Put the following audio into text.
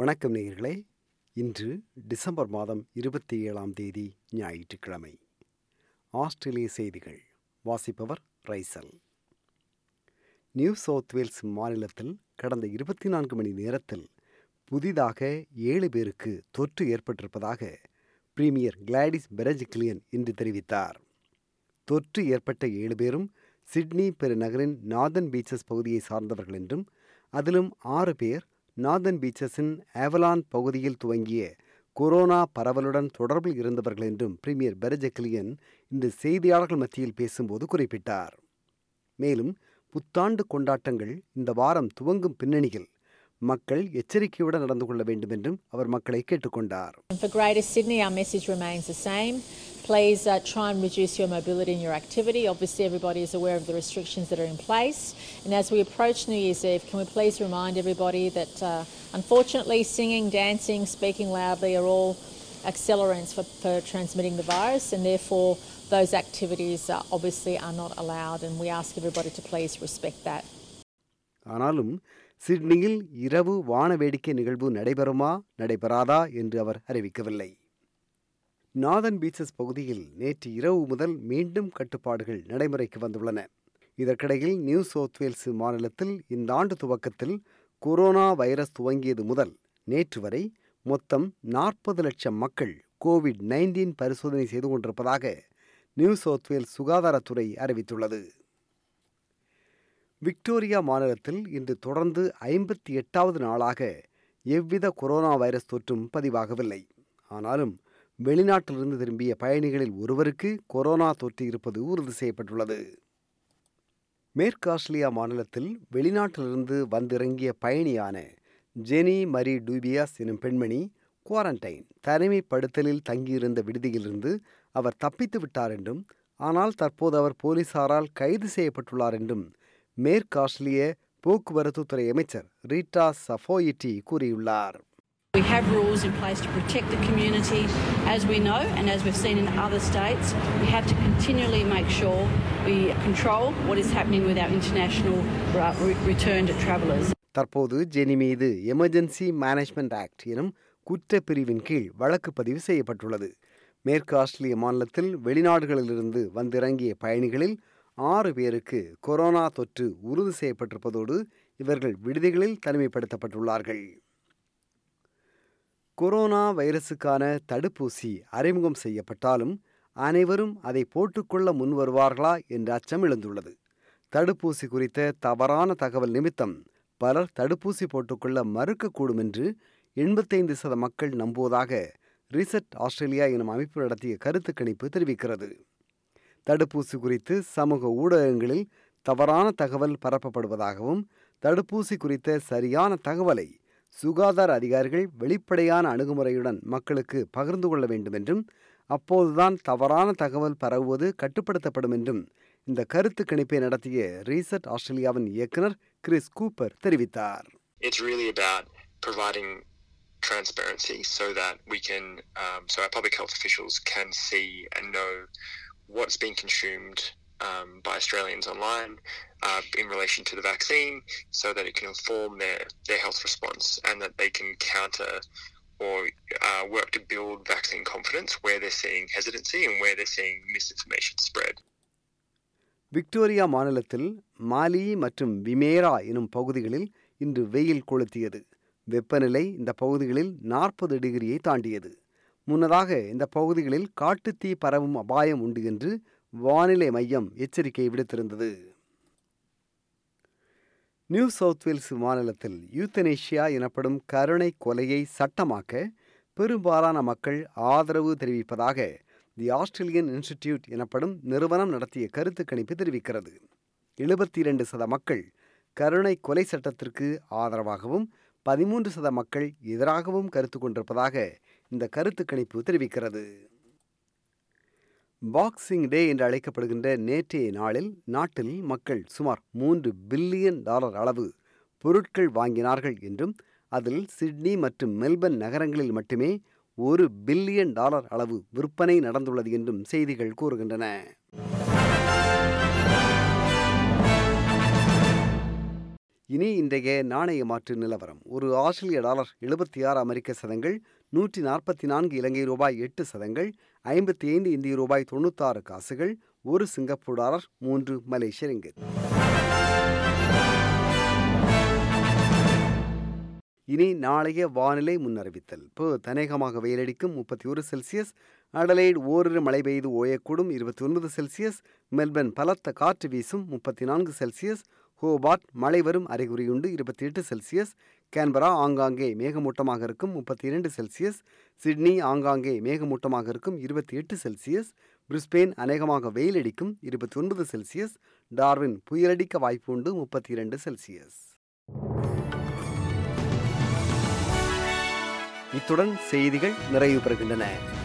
வணக்கம் நேயர்களே இன்று டிசம்பர் மாதம் இருபத்தி ஏழாம் தேதி ஞாயிற்றுக்கிழமை ஆஸ்திரேலிய செய்திகள் வாசிப்பவர் ரைசல் நியூ சவுத் வேல்ஸ் மாநிலத்தில் கடந்த இருபத்தி நான்கு மணி நேரத்தில் புதிதாக ஏழு பேருக்கு தொற்று ஏற்பட்டிருப்பதாக பிரீமியர் கிளாடிஸ் பெரஜிக்லியன் இன்று தெரிவித்தார் தொற்று ஏற்பட்ட ஏழு பேரும் சிட்னி பெருநகரின் நார்தன் பீச்சஸ் பகுதியை சார்ந்தவர்கள் என்றும் அதிலும் ஆறு பேர் நார்தன் பீச்சஸின் ஆவலான் பகுதியில் துவங்கிய கொரோனா பரவலுடன் தொடர்பில் இருந்தவர்கள் என்றும் பிரீமியர் பெரஜக்லியன் இன்று செய்தியாளர்கள் மத்தியில் பேசும்போது குறிப்பிட்டார் மேலும் புத்தாண்டு கொண்டாட்டங்கள் இந்த வாரம் துவங்கும் பின்னணியில் மக்கள் எச்சரிக்கையுடன் நடந்து கொள்ள வேண்டும் என்றும் அவர் மக்களை கேட்டுக்கொண்டார் For Greater Sydney, our message remains the same. Please uh, try and reduce your mobility and your activity. Obviously, everybody is aware of the restrictions that are in place. And as we approach New Year's Eve, can we please remind everybody that uh, unfortunately, singing, dancing, speaking loudly are all accelerants for, for transmitting the virus, and therefore, those activities uh, obviously are not allowed. And we ask everybody to please respect that. ஆனாலும் சிட்னியில் இரவு வான வேடிக்கை நிகழ்வு நடைபெறுமா நடைபெறாதா என்று அவர் அறிவிக்கவில்லை northern beaches பகுதியில் நேற்று இரவு முதல் மீண்டும் கட்டுப்பாடுகள் நடைமுறைக்கு வந்துள்ளன இதற்கிடையில் நியூ சவுத் வேல்ஸ் மாநிலத்தில் இந்த ஆண்டு துவக்கத்தில் கொரோனா வைரஸ் துவங்கியது முதல் நேற்று வரை மொத்தம் நாற்பது லட்சம் மக்கள் கோவிட் நைன்டீன் பரிசோதனை செய்து கொண்டிருப்பதாக நியூ சவுத் வேல்ஸ் சுகாதாரத்துறை அறிவித்துள்ளது விக்டோரியா மாநிலத்தில் இன்று தொடர்ந்து ஐம்பத்தி எட்டாவது நாளாக எவ்வித கொரோனா வைரஸ் தொற்றும் பதிவாகவில்லை ஆனாலும் வெளிநாட்டிலிருந்து திரும்பிய பயணிகளில் ஒருவருக்கு கொரோனா தொற்று இருப்பது உறுதி செய்யப்பட்டுள்ளது மேற்கு ஆஸ்திரேலியா மாநிலத்தில் வெளிநாட்டிலிருந்து வந்திறங்கிய பயணியான ஜெனி மரி டூபியாஸ் எனும் பெண்மணி குவாரண்டைன் தனிமைப்படுத்தலில் தங்கியிருந்த விடுதியிலிருந்து அவர் தப்பித்து விட்டார் என்றும் ஆனால் தற்போது அவர் போலீசாரால் கைது செய்யப்பட்டுள்ளார் என்றும் மேற்கு ஆஸ்திரேலிய போக்குவரத்து துறை அமைச்சர் ரீட்டா சஃபோயிட்டி கூறியுள்ளார் We have rules in place to protect the community, as we know, and as we've seen in other states. We have to continually make sure we control what is happening with our international uh, re- returned travellers. தற்போது Jenny மீது emergency management act எனும் குற்றப்பிரிவின் கீழ் வழக்கு பதிவு செய்யப்பட்டுள்ளது மேற்கு ஆஸ்திரேலிய மாநிலத்தில் வெளிநாடுகளிலிருந்து வந்திறங்கிய பயணிகளில் ஆறு பேருக்கு கொரோனா தொற்று உறுதி செய்யப்பட்டிருப்பதோடு இவர்கள் விடுதிகளில் தனிமைப்படுத்தப்பட்டுள்ளார்கள் கொரோனா வைரசுக்கான தடுப்பூசி அறிமுகம் செய்யப்பட்டாலும் அனைவரும் அதை போட்டுக்கொள்ள முன் வருவார்களா என்ற அச்சம் எழுந்துள்ளது தடுப்பூசி குறித்த தவறான தகவல் நிமித்தம் பலர் தடுப்பூசி போட்டுக்கொள்ள மறுக்கக்கூடும் என்று எண்பத்தைந்து சத மக்கள் நம்புவதாக ரிசர்ட் ஆஸ்திரேலியா எனும் அமைப்பு நடத்திய கருத்து கணிப்பு தெரிவிக்கிறது தடுப்பூசி குறித்து சமூக ஊடகங்களில் தவறான தகவல் பரப்பப்படுவதாகவும் தடுப்பூசி குறித்த சரியான தகவலை சுகாதார அதிகாரிகள் வெளிப்படையான அணுகுமுறையுடன் மக்களுக்கு பகிர்ந்து கொள்ள வேண்டும் என்றும் அப்போதுதான் தவறான தகவல் பரவுவது கட்டுப்படுத்தப்படும் என்றும் இந்த கருத்து கணிப்பை நடத்திய ரீசெட் ஆஸ்திரேலியாவின் இயக்குனர் கிறிஸ் கூப்பர் தெரிவித்தார் It's really about providing transparency so that we can, um, so our public health officials can see and know what's being consumed um, by Australians online uh, in relation to the vaccine so that it can inform their, their health response and that they can counter or uh, work to build vaccine confidence where they're seeing hesitancy and where they're seeing misinformation spread. Victoria மாநிலத்தில் மாலி மற்றும் விமேரா எனும் பகுதிகளில் இன்று வெயில் கொளுத்தியது வெப்பநிலை இந்த பகுதிகளில் நாற்பது டிகிரியை தாண்டியது முன்னதாக இந்த பகுதிகளில் காட்டுத்தீ பரவும் அபாயம் உண்டு என்று வானிலை மையம் எச்சரிக்கை விடுத்திருந்தது நியூ சவுத் வேல்ஸ் மாநிலத்தில் யூத்தனேஷியா எனப்படும் கருணை கொலையை சட்டமாக்க பெரும்பாலான மக்கள் ஆதரவு தெரிவிப்பதாக தி ஆஸ்திரேலியன் இன்ஸ்டிடியூட் எனப்படும் நிறுவனம் நடத்திய கருத்து கணிப்பு தெரிவிக்கிறது எழுபத்தி இரண்டு சத மக்கள் கருணை கொலை சட்டத்திற்கு ஆதரவாகவும் பதிமூன்று சத மக்கள் எதிராகவும் கருத்து கொண்டிருப்பதாக இந்த கருத்து கணிப்பு தெரிவிக்கிறது பாக்ஸிங் டே என்று அழைக்கப்படுகின்ற நேற்றைய நாளில் நாட்டில் மக்கள் சுமார் மூன்று பில்லியன் டாலர் அளவு பொருட்கள் வாங்கினார்கள் என்றும் அதில் சிட்னி மற்றும் மெல்பர்ன் நகரங்களில் மட்டுமே ஒரு பில்லியன் டாலர் அளவு விற்பனை நடந்துள்ளது என்றும் செய்திகள் கூறுகின்றன இனி இன்றைய நாணய மாற்று நிலவரம் ஒரு ஆஸ்திரேலிய டாலர் எழுபத்தி ஆறு அமெரிக்க சதங்கள் நூற்றி நாற்பத்தி நான்கு இலங்கை ரூபாய் எட்டு சதங்கள் ஐம்பத்தி ஐந்து இந்திய ரூபாய் தொண்ணூத்தாறு காசுகள் ஒரு சிங்கப்பூர் டாலர் மூன்று மலேசிய ரிங்கித் இனி நாளைய வானிலை முன்னறிவித்தல் இப்போ தனேகமாக வெயிலடிக்கும் முப்பத்தி ஒரு செல்சியஸ் அடலைட் ஓரிரு மழை பெய்து ஓயக்கூடும் இருபத்தி ஒன்பது செல்சியஸ் மெல்பர்ன் பலத்த காற்று வீசும் முப்பத்தி நான்கு செல்சியஸ் ஹோபார்ட் மழை வரும் அறிகுறியுண்டு இருபத்தி எட்டு செல்சியஸ் கேன்பரா ஆங்காங்கே மேகமூட்டமாக இருக்கும் முப்பத்தி இரண்டு செல்சியஸ் சிட்னி ஆங்காங்கே மேகமூட்டமாக இருக்கும் இருபத்தி எட்டு செல்சியஸ் பிரிஸ்பெயின் அநேகமாக வெயிலடிக்கும் இருபத்தி ஒன்பது செல்சியஸ் டார்வின் புயலடிக்க வாய்ப்பு உண்டு முப்பத்தி இரண்டு செல்சியஸ் இத்துடன் செய்திகள் நிறைவு பெறுகின்றன